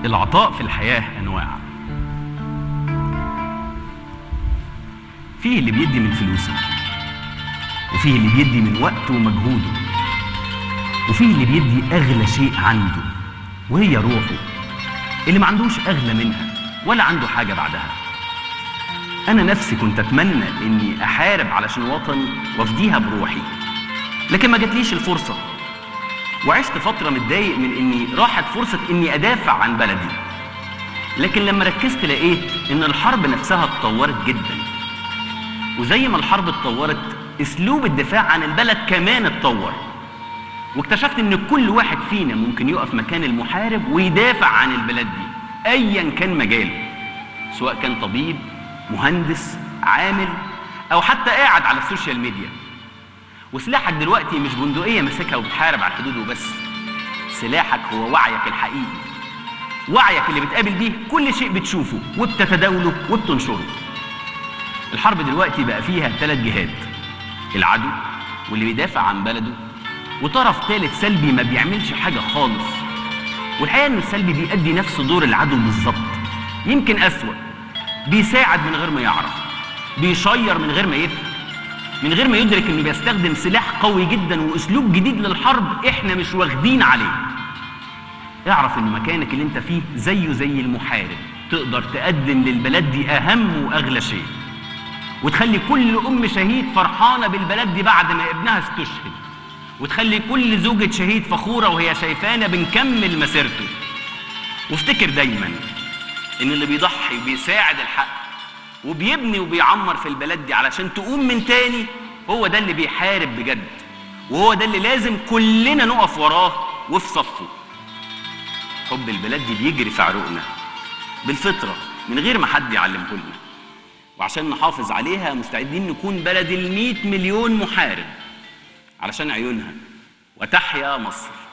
العطاء في الحياة أنواع فيه اللي بيدي من فلوسه وفيه اللي بيدي من وقته ومجهوده وفيه اللي بيدي أغلى شيء عنده وهي روحه اللي ما عندوش أغلى منها ولا عنده حاجة بعدها أنا نفسي كنت أتمنى إني أحارب علشان وطني وأفديها بروحي لكن ما جاتليش الفرصة وعشت فترة متضايق من إني راحت فرصة إني أدافع عن بلدي لكن لما ركزت لقيت إن الحرب نفسها اتطورت جدا وزي ما الحرب اتطورت أسلوب الدفاع عن البلد كمان اتطور واكتشفت إن كل واحد فينا ممكن يقف مكان المحارب ويدافع عن البلد دي أيا كان مجاله سواء كان طبيب مهندس عامل أو حتى قاعد على السوشيال ميديا وسلاحك دلوقتي مش بندقية ماسكها وبتحارب على الحدود وبس سلاحك هو وعيك الحقيقي وعيك اللي بتقابل بيه كل شيء بتشوفه وبتتداوله وبتنشره الحرب دلوقتي بقى فيها ثلاث جهات العدو واللي بيدافع عن بلده وطرف ثالث سلبي ما بيعملش حاجة خالص والحقيقة إن السلبي بيأدي نفس دور العدو بالظبط يمكن أسوأ بيساعد من غير ما يعرف بيشير من غير ما يفهم من غير ما يدرك انه بيستخدم سلاح قوي جدا واسلوب جديد للحرب احنا مش واخدين عليه اعرف ان مكانك اللي انت فيه زيه زي المحارب تقدر تقدم للبلد دي اهم واغلى شيء وتخلي كل ام شهيد فرحانه بالبلد دي بعد ما ابنها استشهد وتخلي كل زوجة شهيد فخورة وهي شايفانا بنكمل مسيرته وافتكر دايما ان اللي بيضحي وبيساعد الحق وبيبني وبيعمر في البلد دي علشان تقوم من تاني هو ده اللي بيحارب بجد وهو ده اللي لازم كلنا نقف وراه وفي صفه حب البلد دي بيجري في عروقنا بالفطرة من غير ما حد يعلمه لنا وعشان نحافظ عليها مستعدين نكون بلد المئة مليون محارب علشان عيونها وتحيا مصر